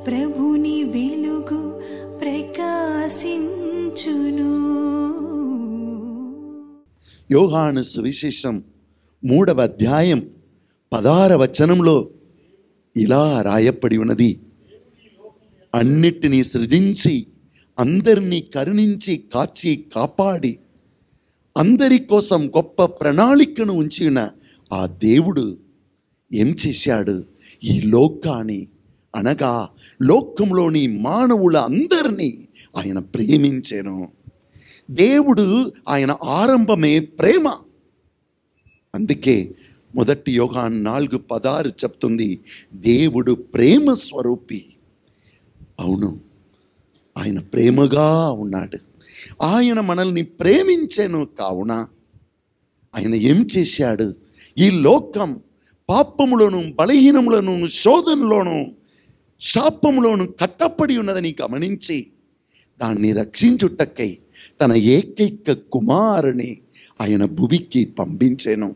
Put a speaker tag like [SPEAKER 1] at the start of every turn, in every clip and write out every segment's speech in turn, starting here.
[SPEAKER 1] ప్రభుని వెలుగు ప్రకాశించును
[SPEAKER 2] యోహాను సువిశేషం మూడవ అధ్యాయం పదార వచనంలో ఇలా రాయపడి ఉన్నది అన్నిటినీ సృజించి అందరినీ కరుణించి కాచి కాపాడి అందరి కోసం గొప్ప ప్రణాళికను ఉంచిన ఆ దేవుడు ఏం చేశాడు ఈ లోకాన్ని అనగా లోకంలోని మానవుల అందరినీ ఆయన ప్రేమించాను దేవుడు ఆయన ఆరంభమే ప్రేమ అందుకే మొదటి యోగాన్ నాలుగు పదారు చెప్తుంది దేవుడు ప్రేమ స్వరూపి అవును ఆయన ప్రేమగా ఉన్నాడు ఆయన మనల్ని ప్రేమించాను కావున ఆయన ఏం చేశాడు ఈ లోకం పాపములను బలహీనములను శోధనలోను శాపములోను కట్టపడి ఉన్నదని గమనించి దాన్ని రక్షించుటకై తన ఏకైక కుమారుని ఆయన భూమికి పంపించాను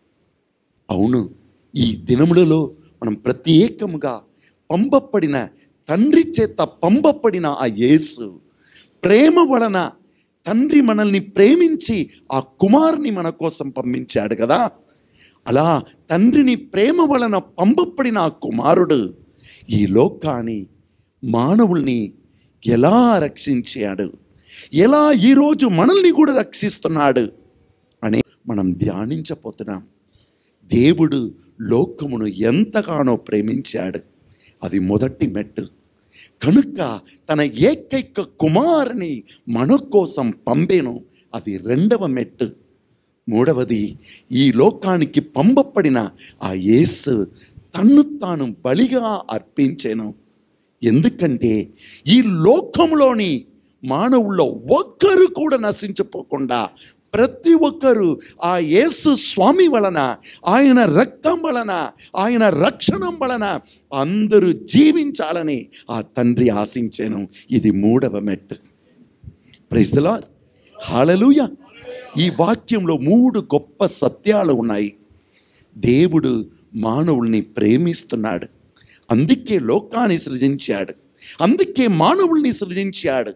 [SPEAKER 2] అవును ఈ దినములలో మనం ప్రత్యేకముగా పంపబడిన తండ్రి చేత పంపబడిన ఆ యేసు ప్రేమ వలన తండ్రి మనల్ని ప్రేమించి ఆ కుమారుని మన కోసం పంపించాడు కదా అలా తండ్రిని ప్రేమ వలన పంపబడిన ఆ కుమారుడు ఈ లోకాన్ని మానవుల్ని ఎలా రక్షించాడు ఎలా ఈరోజు మనల్ని కూడా రక్షిస్తున్నాడు అని మనం ధ్యానించపోతున్నాం దేవుడు లోకమును ఎంతగానో ప్రేమించాడు అది మొదటి మెట్టు కనుక తన ఏకైక కుమారుని మన కోసం పంపేను అది రెండవ మెట్టు మూడవది ఈ లోకానికి పంపబడిన ఆ యేసు తన్ను తాను బలిగా అర్పించాను ఎందుకంటే ఈ లోకంలోని మానవుల్లో ఒక్కరు కూడా నశించిపోకుండా ప్రతి ఒక్కరూ ఆ యేసు స్వామి వలన ఆయన రక్తం వలన ఆయన రక్షణం వలన అందరూ జీవించాలని ఆ తండ్రి ఆశించాను ఇది మూడవ మెట్టు ప్రైజ్లా హాలలుయ ఈ వాక్యంలో మూడు గొప్ప సత్యాలు ఉన్నాయి దేవుడు మానవుల్ని ప్రేమిస్తున్నాడు అందుకే లోకాన్ని సృజించాడు అందుకే మానవుల్ని సృజించాడు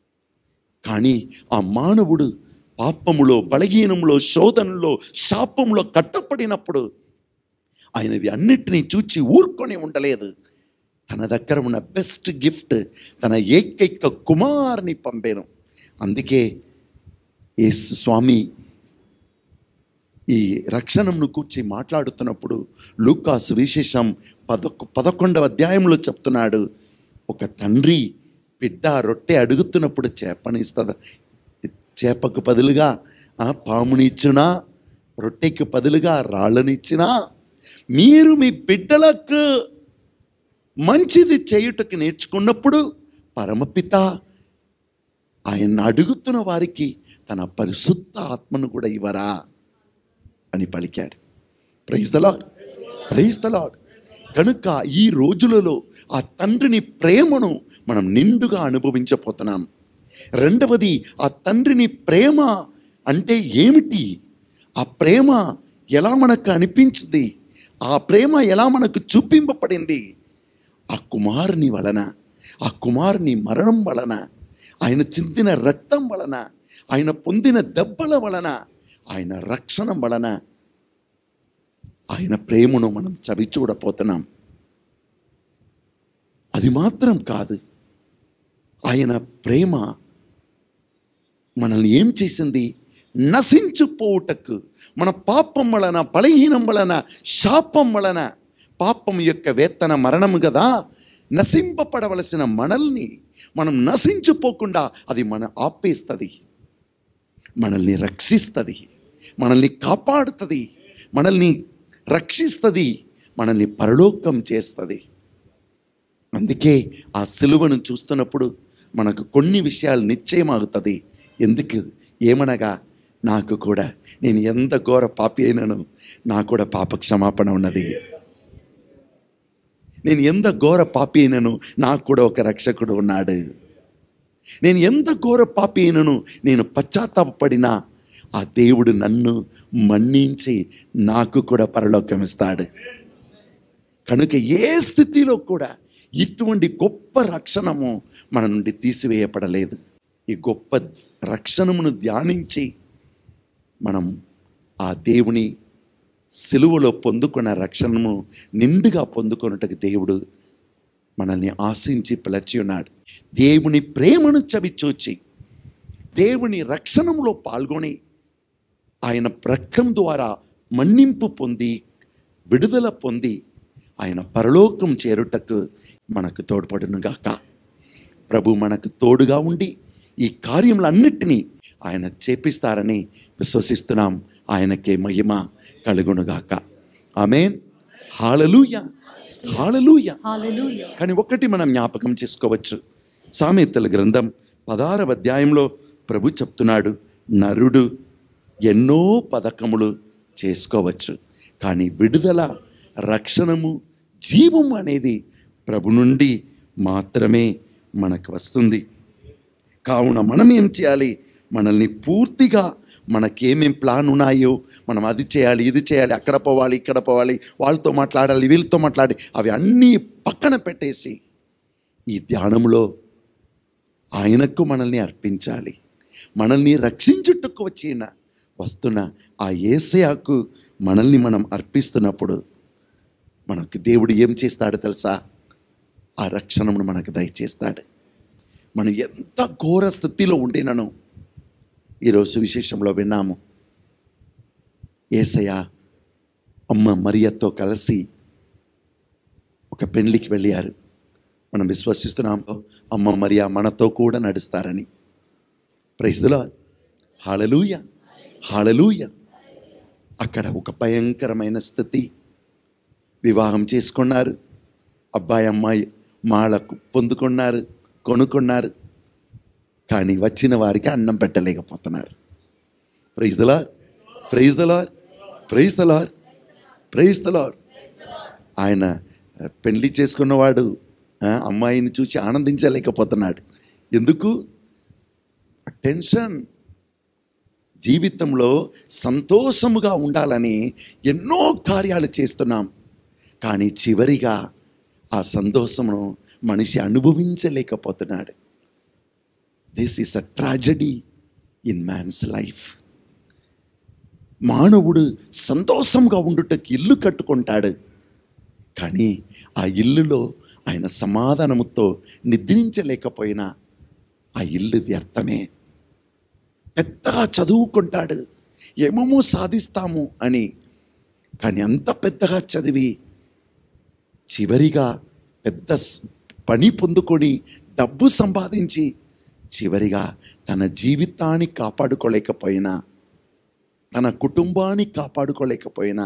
[SPEAKER 2] కానీ ఆ మానవుడు పాపములో బలహీనంలో శోధనలో శాపంలో కట్టపడినప్పుడు ఆయనవి అన్నిటినీ చూచి ఊరుకొని ఉండలేదు తన దగ్గర ఉన్న బెస్ట్ గిఫ్ట్ తన ఏకైక కుమార్ని పంపాను అందుకే యేసు స్వామి ఈ రక్షణను కూర్చి మాట్లాడుతున్నప్పుడు లూకాసు విశేషం పదకొ పదకొండవ అధ్యాయంలో చెప్తున్నాడు ఒక తండ్రి బిడ్డ రొట్టె అడుగుతున్నప్పుడు చేపనిస్తుందా చేపకు బదులుగా ఆ పాముని ఇచ్చినా రొట్టెకి బదులుగా రాళ్ళనిచ్చినా మీరు మీ బిడ్డలకు మంచిది చేయుటకు నేర్చుకున్నప్పుడు పరమపిత ఆయన అడుగుతున్న వారికి తన పరిశుద్ధ ఆత్మను కూడా ఇవ్వరా అని పలికాడు praise the Lord praise the Lord కనుక ఈ రోజులలో ఆ తండ్రిని ప్రేమను మనం నిండుగా అనుభవించబోతున్నాం రెండవది ఆ తండ్రిని ప్రేమ అంటే ఏమిటి ఆ ప్రేమ ఎలా మనకు అనిపించింది ఆ ప్రేమ ఎలా మనకు చూపింపబడింది ఆ కుమారుని వలన ఆ కుమారుని మరణం వలన ఆయన చిందిన రక్తం వలన ఆయన పొందిన దెబ్బల వలన ఆయన రక్షణ వలన ఆయన ప్రేమను మనం చవి చూడపోతున్నాం అది మాత్రం కాదు ఆయన ప్రేమ మనల్ని ఏం చేసింది నశించుపోవుటకు మన పాపం వలన బలహీనం వలన శాపం వలన పాపం యొక్క వేతన మరణము కదా నశింపబడవలసిన మనల్ని మనం నశించిపోకుండా అది మన ఆపేస్తుంది మనల్ని రక్షిస్తుంది మనల్ని కాపాడుతుంది మనల్ని రక్షిస్తుంది మనల్ని పరలోకం చేస్తుంది అందుకే ఆ సిలువను చూస్తున్నప్పుడు మనకు కొన్ని విషయాలు నిశ్చయమవుతుంది ఎందుకు ఏమనగా నాకు కూడా నేను ఎంత ఘోర పాపి అయినను నాకు కూడా పాప క్షమాపణ ఉన్నది నేను ఎంత ఘోర పాపి అయినను నాకు కూడా ఒక రక్షకుడు ఉన్నాడు నేను ఎంత ఘోర పాపి అయినను నేను పశ్చాత్తాపడినా ఆ దేవుడు నన్ను మన్నించి నాకు కూడా పరలోకం ఇస్తాడు కనుక ఏ స్థితిలో కూడా ఇటువంటి గొప్ప రక్షణము మన నుండి తీసివేయబడలేదు ఈ గొప్ప రక్షణమును ధ్యానించి మనం ఆ దేవుని సిలువలో పొందుకున్న రక్షణను నిండుగా పొందుకొనుటకు దేవుడు మనల్ని ఆశించి పిలచి ఉన్నాడు దేవుని ప్రేమను చవిచూచి దేవుని రక్షణములో పాల్గొని ఆయన రక్తం ద్వారా మన్నింపు పొంది విడుదల పొంది ఆయన పరలోకం చేరుటకు మనకు తోడ్పడునుగాక ప్రభు మనకు తోడుగా ఉండి ఈ కార్యములన్నిటినీ ఆయన చేపిస్తారని విశ్వసిస్తున్నాం ఆయనకే మహిమ కలుగునుగాక ఆమెన్ హాలలుయ హాలలుయ
[SPEAKER 3] Hallelujah.
[SPEAKER 2] కానీ ఒక్కటి మనం జ్ఞాపకం చేసుకోవచ్చు సామెతల గ్రంథం పదారవ అధ్యాయంలో ప్రభు చెప్తున్నాడు నరుడు ఎన్నో పథకములు చేసుకోవచ్చు కానీ విడుదల రక్షణము జీవము అనేది ప్రభు నుండి మాత్రమే మనకు వస్తుంది కావున మనం ఏం చేయాలి మనల్ని పూర్తిగా మనకేమేం ప్లాన్ ఉన్నాయో మనం అది చేయాలి ఇది చేయాలి అక్కడ పోవాలి ఇక్కడ పోవాలి వాళ్ళతో మాట్లాడాలి వీళ్ళతో మాట్లాడి అవి అన్నీ పక్కన పెట్టేసి ఈ ధ్యానంలో ఆయనకు మనల్ని అర్పించాలి మనల్ని రక్షించుటకు వచ్చిన వస్తున్న ఆ ఏసయాకు మనల్ని మనం అర్పిస్తున్నప్పుడు మనకు దేవుడు ఏం చేస్తాడో తెలుసా ఆ రక్షణను మనకు దయచేస్తాడు మనం ఎంత ఘోర స్థితిలో ఉండినను ఈరోజు విశేషంలో విన్నాము ఏసయ్య అమ్మ మరియతో కలిసి ఒక పెళ్లికి వెళ్ళారు మనం విశ్వసిస్తున్నాం అమ్మ మరియా మనతో కూడా నడుస్తారని ప్రైజ్దులా హాలలుయ హాలలుయ అక్కడ ఒక భయంకరమైన స్థితి వివాహం చేసుకున్నారు అబ్బాయి అమ్మాయి మాలకు పొందుకున్నారు కొనుక్కున్నారు కానీ వచ్చిన వారికి అన్నం పెట్టలేకపోతున్నారు praise the Lord praise the Lord praise the Lord praise the Lord ఆయన ఆ, పెళ్లి చేసుకున్నవాడు ఆ, అమ్మాయిని చూసి ఆనందించలేకపోతున్నాడు ఎందుకు టెన్షన్ జీవితంలో సంతోషముగా ఉండాలని ఎన్నో కార్యాలు చేస్తున్నాం కానీ చివరిగా ఆ సంతోషమును మనిషి అనుభవించలేకపోతున్నాడు this is a tragedy in man's life మానవుడు సంతోషంగా ఉండుటకు ఇల్లు కట్టుకుంటాడు కానీ ఆ ఇల్లులో ఆయన సమాధానముతో నిద్రించలేకపోయినా ఆ ఇల్లు వ్యర్థమే పెద్దగా చదువుకుంటాడు ఏమేమో సాధిస్తాము అని కానీ అంత పెద్దగా చదివి చివరిగా పెద్ద స్- పని పొందుకొని డబ్బు సంపాదించి చివరిగా తన జీవితాన్ని కాపాడుకోలేకపోయినా తన కుటుంబాన్ని కాపాడుకోలేకపోయినా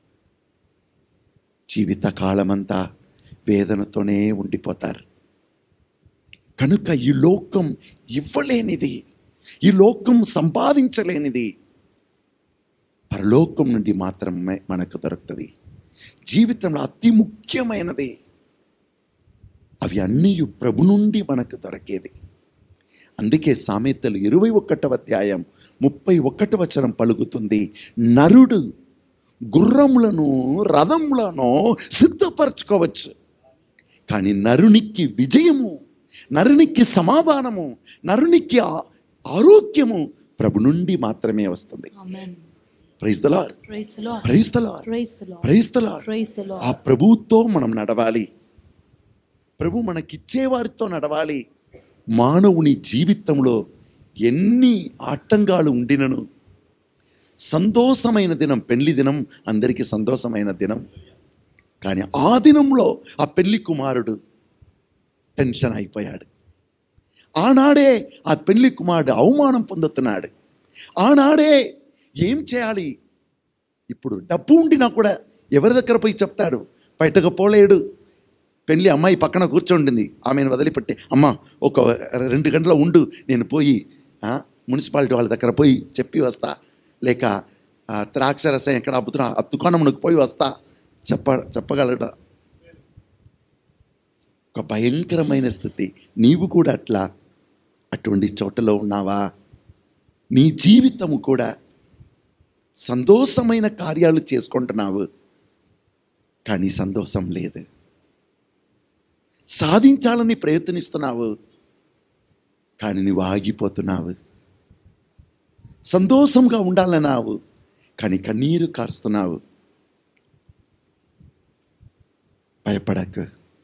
[SPEAKER 2] జీవితకాలమంతా వేదనతోనే ఉండిపోతారు కనుక ఈ లోకం ఇవ్వలేనిది ఈ లోకం సంపాదించలేనిది పరలోకం నుండి మాత్రమే మనకు దొరుకుతుంది జీవితంలో అతి ముఖ్యమైనది అవి అన్నీ ప్రభు నుండి మనకు దొరికేది అందుకే సామెతలు ఇరవై ఒకటవ అధ్యాయం ముప్పై ఒకటి వచనం పలుకుతుంది నరుడు గుర్రములను రథములను సిద్ధపరచుకోవచ్చు కానీ నరునికి విజయము నరునికి సమాధానము నరునికి ఆ- ఆరోగ్యము ప్రభు నుండి మాత్రమే వస్తుంది
[SPEAKER 3] Amen.
[SPEAKER 2] Praise the Lord
[SPEAKER 3] Praise the Lord.
[SPEAKER 2] Praise the Lord
[SPEAKER 3] Praise the Lord.
[SPEAKER 2] Praise the Lord
[SPEAKER 3] Praise the Lord.
[SPEAKER 2] ఆ ప్రభువుతో మనం నడవాలి ప్రభు మనకిచ్చే వారితో నడవాలి మానవుని జీవితంలో ఎన్ని ఆటంకాలు ఉండినను సంతోషమైన దినం పెళ్లి దినం అందరికీ సంతోషమైన దినం కానీ ఆ దినంలో ఆ పెళ్లి కుమారుడు టెన్షన్ అయిపోయాడు ఆనాడే ఆ పెళ్లి కుమారుడు అవమానం పొందుతున్నాడు ఆనాడే ఏం చేయాలి ఇప్పుడు డబ్బు ఉండినా కూడా ఎవరి దగ్గర పోయి చెప్తాడు బయటకు పోలేడు పెళ్ళి అమ్మాయి పక్కన కూర్చోండింది ఆమెను వదిలిపెట్టి అమ్మ ఒక రెండు గంటల ఉండు నేను పోయి ఆ, మున్సిపాలిటీ వాళ్ళ దగ్గర పోయి చెప్పి వస్తా లేక ఆ, ద్రాక్ష రసం ఎక్కడ అబ్బుతున్నా ఆ దుకాణమునకు పోయి వస్తా చెప్ప చెప్పగలడా ఒక భయంకరమైన స్థితి నీవు కూడా అట్లా అటువంటి చోటలో ఉన్నావా నీ జీవితము కూడా సంతోషమైన కార్యాలు చేసుకుంటున్నావు కానీ సంతోషం లేదు సాధించాలని ప్రయత్నిస్తున్నావు కానీ నువ్వు ఆగిపోతున్నావు సంతోషంగా ఉండాలన్నావు కానీ కన్నీరు కారుస్తున్నావు భయపడకు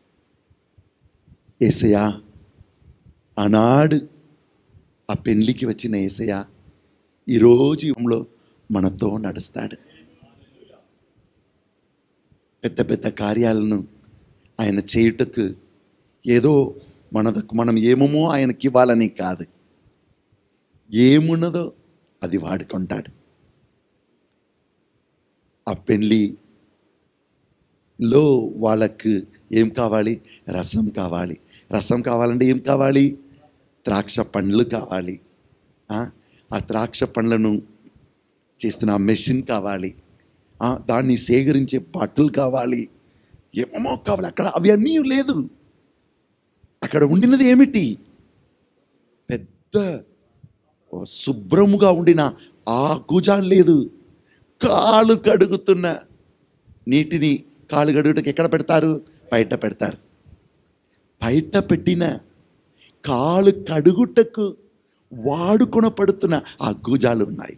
[SPEAKER 2] ఏసయా ఆనాడు ఆ పెళ్లికి వచ్చిన ఏసయా ఈరోజు యుగంలో మనతో నడుస్తాడు పెద్ద పెద్ద కార్యాలను ఆయన చేయుటకు ఏదో మనదకు మనం ఏమేమో ఆయనకి ఇవ్వాలని కాదు ఏమున్నదో అది వాడుకుంటాడు ఆ పెళ్ళిలో వాళ్ళకు ఏం కావాలి రసం కావాలి రసం కావాలంటే ఏం కావాలి ద్రాక్ష పండ్లు కావాలి ఆ ఆ ద్రాక్ష పండ్లను చేస్తున్న ఆ మెషిన్ కావాలి ఆ, దాన్ని సేకరించే బట్టలు కావాలి ఏమో కావాలి అక్కడ అవి అన్నీ లేదు అక్కడ ఉండినది ఏమిటి పెద్ద ఓ శుభ్రముగా ఉండిన ఆ గుజాలు లేదు కాలు కడుగుతున్న నీటిని కాలు కడుగుటకు ఎక్కడ పెడతారు బయట పెడతారు బయట పెట్టిన కాలు కడుగుటకు వాడుకొన పడుతున్న ఆ గుజాలు ఉన్నాయి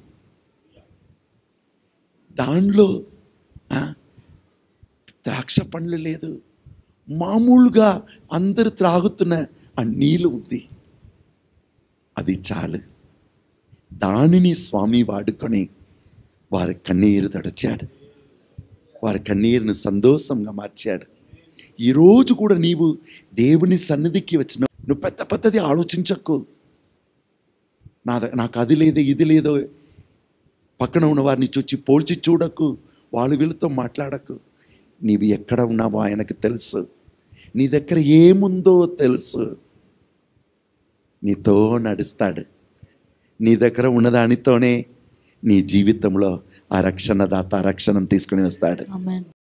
[SPEAKER 2] దానిలో ఆ, ద్రాక్ష పండ్లు లేదు మామూలుగా అందరు త్రాగుతున్న ఆ నీళ్ళు ఉంది అది చాలు దానిని స్వామి వాడుకొని వారి కన్నీరు తడచాడు వారి కన్నీరును సంతోషంగా మార్చాడు ఈరోజు కూడా నీవు దేవుని సన్నిధికి వచ్చిన నువ్వు పెద్ద పెద్దది ఆలోచించకు నా ద- నాకు అది లేదో ఇది లేదో పక్కన ఉన్న వారిని చూచి పోల్చి చూడకు వాళ్ళు వీళ్ళతో మాట్లాడకు నీవు ఎక్కడ ఉన్నావో ఆయనకు తెలుసు నీ దగ్గర ఏముందో తెలుసు నీతో నడుస్తాడు నీ దగ్గర ఉన్నదానితోనే నీ జీవితంలో ఆ రక్షణ దాత రక్షణను తీసుకుని వస్తాడు
[SPEAKER 3] Amen.